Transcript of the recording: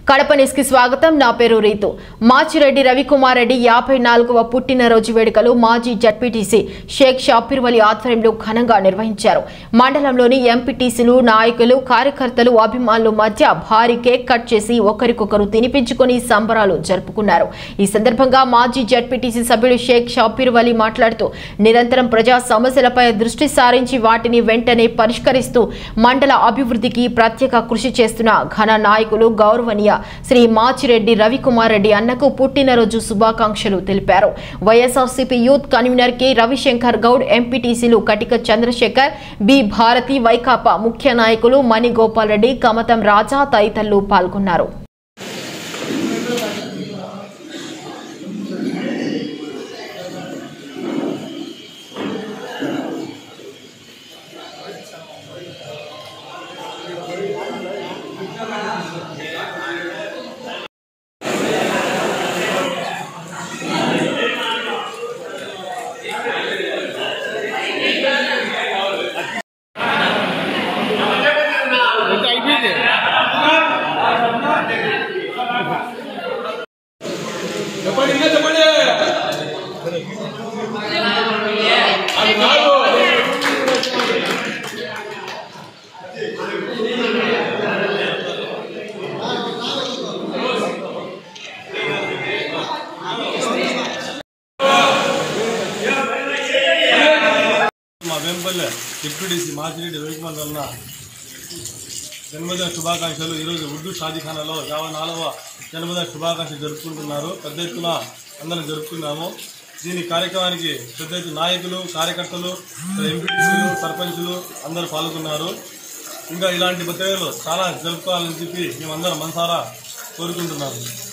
Kadapa news కి స్వాగతం నా పేరు రీతు మాచిరెడ్డి రవికుమార్ రెడ్డి యాభై నాలుగవ పుట్టినరోజు వేడుకలు మాజీ జడ్పీటీసీ షేక్ షాపీర్ వలి ఆధ్వర్యంలో ఘనంగా నిర్వహించారు మండలంలోని ఎంపీటీసీలు నాయకులు కార్యకర్తలు అభిమానుల మధ్య భారీ కేక్ కట్ చేసి ఒకరికొకరు తినిపించుకొని సంబరాలు జరుపుకున్నారు ఈ సందర్భంగా మాజీ జడ్పీటీసీ సభ్యుడు షేక్ షాపీర్ వలి మాట్లాడుతూ నిరంతరం ప్రజా సమస్యలపై దృష్టి సారించి వాటిని వెంటనే పరిష్కరిస్తూ మండల అభివృద్ధికి ప్రత్యేక కృషి చేస్తున్న ఘన నాయకులు గౌరవనీయ శ్రీ మాచిరెడ్డి రవికుమార్ రెడ్డి అన్నకు పుట్టినరోజు శుభాకాంక్షలు తెలిపారు YSRCP youth convener K Ravishankar Goud ఎంపీటీసీలు కటిక చంద్రశేఖర్ బి భారతి వైకాపా ముఖ్య నాయకులు మణి గోపాల్ రెడ్డి కమతం రాజా తదితరులు పాల్గొన్నారు చెప్పండి ఇంకా చెప్పండి అది కాదు మా వెంపల్లె డిప్యూటీసీ మాచిరెడ్డి రవికుమార్ వలన జన్మదిన శుభాకాంక్షలు ఈరోజు ఉర్దూ షాదీఖానాలో యాభై నాలుగవ జన్మదిన శుభాకాంక్షలు జరుపుకుంటున్నారు పెద్ద ఎత్తున అందరం జరుపుకున్నాము దీని కార్యక్రమానికి పెద్ద ఎత్తున నాయకులు కార్యకర్తలు ఎంపీటీసీలు సర్పంచులు అందరూ పాల్గొన్నారు ఇంకా ఇలాంటి బర్త్డేలు చాలా జరుపుకోవాలని చెప్పి మేమందరం మనసారా కోరుకుంటున్నాము